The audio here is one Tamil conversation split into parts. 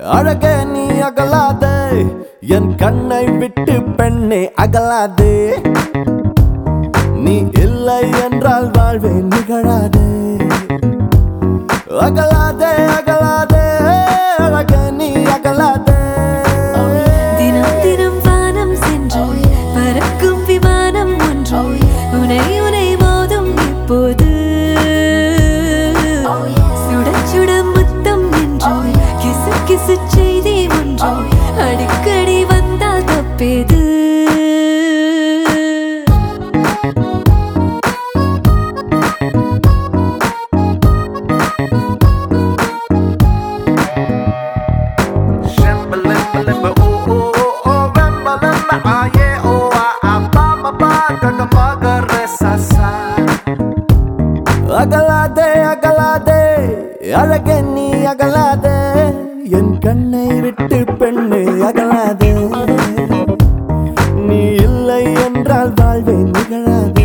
அழகே நீ அகலாதே என் கண்ணை விட்டு பெண்ணே அகலாதே நீ இல்லை என்றால் வாழ்வே நிகழாதே அகலாதே அகலாதே அழகே நீ அகலாதே தினம் தினம் வானம் சென்று பறக்கும் விமானம் ஒன்று உனை உனை மோதும் இப்போது சுட சுட முத்தம் நின்று கிசு கிசு செய்தி ஒன்று அடிக்கடி வந்தால் தப்பேது Shimba limba limba ooh ooh ooh oh rimba limba ah yeah oh ah ah ba ba ba ga ga ma ga re sa sa அகலாதே அகலாதே அழகே நீ அகலாதே என் கண்ணை விட்டு பெண்ணே அகலாதே நீ இல்லை என்றால் வாழ்வே நிகழாதே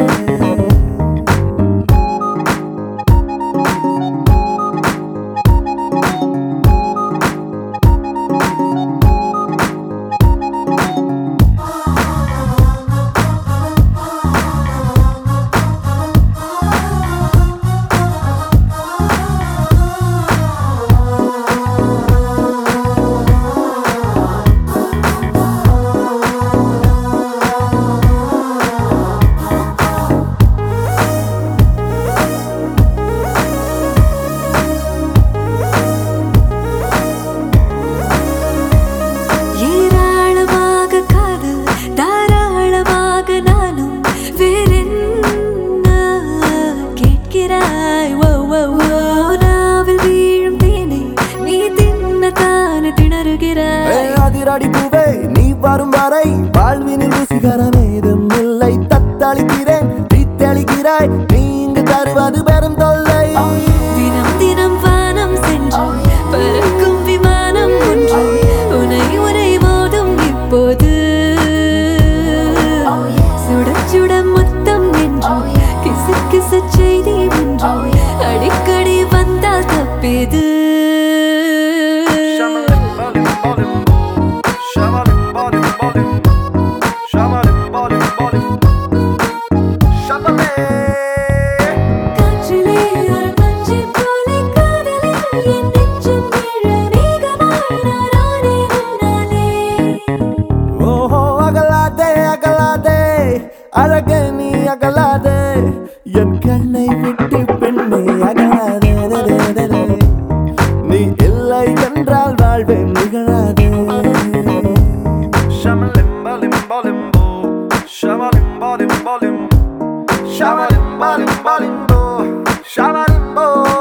ஏராளமாக காதல் தாராளமாக நானும் வேறென்ன கேட்கிறாய் ஓ ஓ ஓ நாவில் வீழும் தேனை நீ தின்னத்தானே திணறுகிறாய் ஏய், அதிரடி பூவே நீ வரும் வரை வாழ்வினில் ருசிகரம் ஏதும் இல்லை தத்தளிக்கிறேன் தீத்தளிக்கிறாய் நீ இங்கு தருவது பெரும் தொல்லை தினம் தினம் வானம் சென்று பறக்கும் விமானம் ஒன்று உனை உனை மோதும் இப்போது சுட சுட முத்தம் நின்று கிசு கிசு செய்தி ஒன்று அடிக்கடி வந்தால் தப்பேது காற்றிலே ஒரு பஞ்சை போலே காதலில் என் நெஞ்சம் விழ வேகமாய் நான் ஆனேன் உன்னாலே. ஓஹோ அகலாதே அகலாதே அழகே நீ அகலாதே என் கண்ணை விட்டு பெண்ணை அகலாதே தே, தே, தே, தே. நீ இல்லை என்றால் வாழ்வே நிகழாதே Shamalimba limba limbo Shamalimba limba limbo Shamalimba limba limbo Shamalimbo